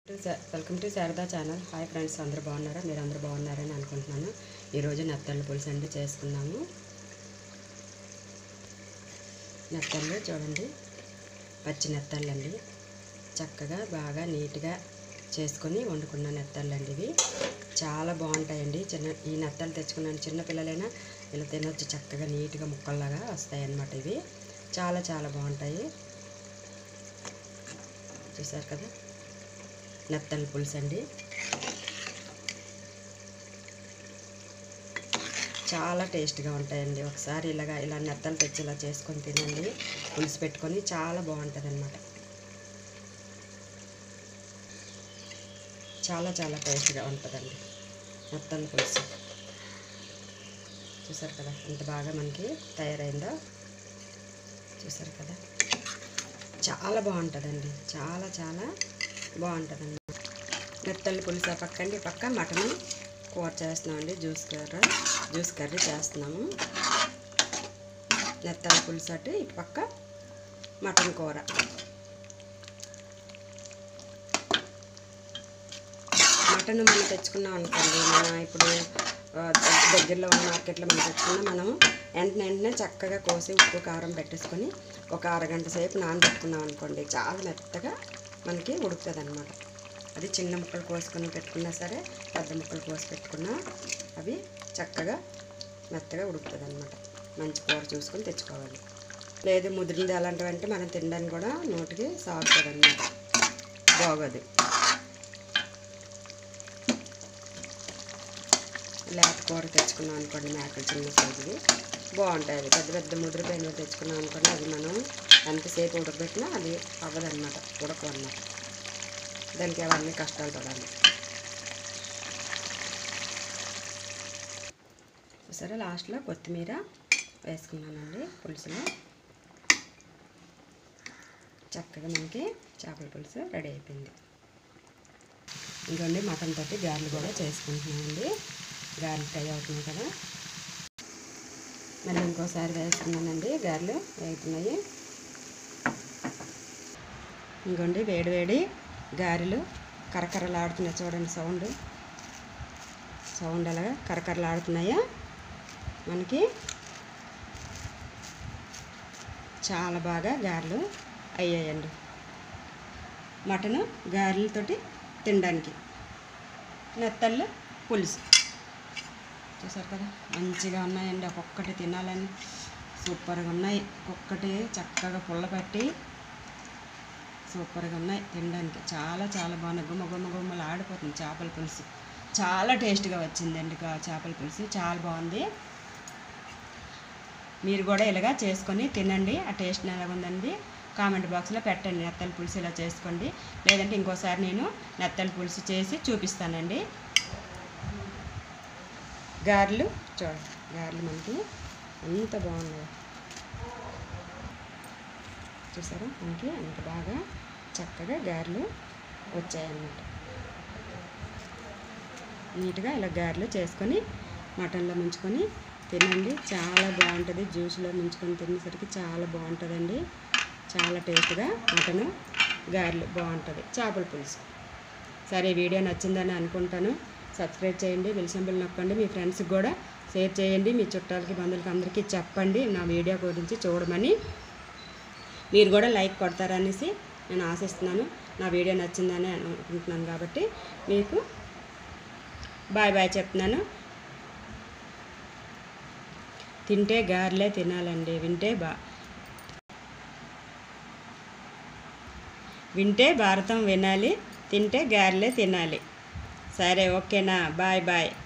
welcome to Sharada channel hi friends అందరూ బాగున్నారా మీరు అందరూ బాగున్నారని అనుకుంటున్నాను ఈరోజు నెత్తళ్ళు పులుసు అండి చేసుకున్నాము నెత్తళ్ళు చూడండి పచ్చి నెత్తళ్ళు అండి చక్కగా బాగా నీట్గా చేసుకొని వండుకున్న నెత్తళ్ళు అండి ఇవి చాలా బాగుంటాయండి చిన్న ఈ నెత్తళ్ళు తెచ్చుకున్నాను చిన్న పిల్లలైనా ఇలా తినొచ్చు చక్కగా నీట్గా ముక్కల్లాగా వస్తాయి అన్నమాట ఇవి చాలా చాలా బాగుంటాయి చూసారు కదా నెత్తళ్ళ పులుసు అండి చాలా టేస్ట్గా ఉంటాయండి ఒకసారి ఇలాగా ఇలా నెత్తలు తెచ్చి ఇలా చేసుకొని తినండి పులుసు పెట్టుకొని చాలా బాగుంటుంది అనమాట చాలా చాలా టేస్ట్గా ఉంటుందండి నెత్తళ్ళ పులుసు చూసారు కదా ఎంత బాగా మనకి తయారైందో చూసారు కదా చాలా బాగుంటుందండి చాలా చాలా బాగుంటుందండి నెత్తళ్ళ పులుసు ఆ పక్క అండి ఈ పక్క మటన్ కూర చేస్తున్నామండి జ్యూస్ కర్ర జ్యూస్ కర్రీ చేస్తున్నాము నెత్తళ్ళ పులుసు అటు ఈ పక్క మటన్ కూర మటన్ మనం తెచ్చుకున్నాం అనుకోండి మనం ఇప్పుడు ఆ, దగ్గరలో ఉన్న మార్కెట్లో మనం తెచ్చుకున్నా మనం వెంటనే వెంటనే చక్కగా కోసి ఉప్పు కారం పెట్టేసుకొని ఒక అరగంట సేపు నానబెట్టుకున్నాం అనుకోండి చాలా మెత్తగా మనకి ఉడుకుతుంది అనమాట అది చిన్న ముక్కలు కోసుకొని పెట్టుకున్నా సరే పెద్ద ముక్కలు కోసి పెట్టుకున్నా అవి చక్కగా మెత్తగా ఉడుకుతుంది అనమాట మంచి కూర చూసుకొని తెచ్చుకోవాలి లేదు ముదిరింది అలాంటివంటే మనం తినడానికి కూడా నోటికి సాగుతుంది అనమాట బాగోదు లేత కూర తెచ్చుకున్నాం అనుకోండి మేకలు చిన్న సైజువి బాగుంటాయి అవి పెద్ద పెద్ద ముదిరిపోయినవి తెచ్చుకున్నాం అనుకోండి అది మనం ఎంతసేపు ఉడకబెట్టినా అది అవ్వదన్నమాట ఉడకవన్నమాట దానికి అవన్నీ కష్టాలు పడాలి సరే లాస్ట్లో కొత్తిమీర వేసుకున్నానండి పులుసులో చక్కగా మనకి చేపల పులుసు రెడీ అయిపోయింది ఇంకోండి మటన్ తోటి గారెలు కూడా చేసుకుంటున్నామండి గారెలు ఫ్రై అవుతున్నాయి కదా మళ్ళీ ఇంకోసారి వేసుకున్నానండి గారెలు వేగుతున్నాయి ఇంకోండి వేడి వేడి గారెలు కరకరలాడుతున్నాయి చూడండి సౌండ్ సౌండ్ అలాగా కరకరలాడుతున్నాయా మనకి చాలా బాగా గారెలు అయ్యాయండి మటను గారెలతోటి తినడానికి నెత్తళ్ళు పులుసు చూసారు కదా మంచిగా ఉన్నాయండి ఒక్కొక్కటి తినాలని సూపర్గా ఉన్నాయి ఒక్కొక్కటి చక్కగా పుల్లపెట్టి సూపర్గా ఉన్నాయి తినడానికి చాలా చాలా బాగున్నాయి గుమ్మ గుమ్మ గుమ్మలు ఆడిపోతుంది చేపల పులుసు చాలా టేస్ట్గా వచ్చిందండి కా- చేపల పులుసు చాలా బాగుంది మీరు కూడా ఇలాగా చేసుకొని తినండి ఆ టేస్ట్ ఎలా ఉందండి కామెంట్ బాక్స్లో పెట్టండి నెత్తల పులుసు ఇలా చేసుకోండి లేదంటే ఇంకోసారి నేను నెత్తల పులుసు చేసి చూపిస్తానండి గారెలు చూడండి గారెలు మనకి ఎంత బాగున్నాయి చూసారా మనకి అంత బాగా చక్కగా గారెలు వచ్చాయన్నమాట నీట్గా ఇలా గారెలు చేసుకొని మటన్లో ముంచుకొని తినండి చాలా బాగుంటుంది జ్యూస్లో ముంచుకొని తినేసరికి చాలా బాగుంటుందండి చాలా టేస్ట్గా మటన్ గారెలు బాగుంటుంది చేపల పులుసు సరే ఈ వీడియో నచ్చిందని అనుకుంటాను సబ్స్క్రైబ్ చేయండి బిల్ నొక్కండి మీ ఫ్రెండ్స్కి కూడా షేర్ చేయండి మీ చుట్టాలకి బంధువులకి అందరికీ చెప్పండి నా వీడియో గురించి చూడమని మీరు కూడా లైక్ కొడతారనేసి నేను ఆశిస్తున్నాను నా వీడియో నచ్చిందని అనుకుంటున్నాను కాబట్టి మీకు బాయ్ బాయ్ చెప్తున్నాను తింటే గారెలే తినాలండి వింటే బా వింటే భారతం వినాలి తింటే గారెలే తినాలి సరే ఓకేనా బాయ్ బాయ్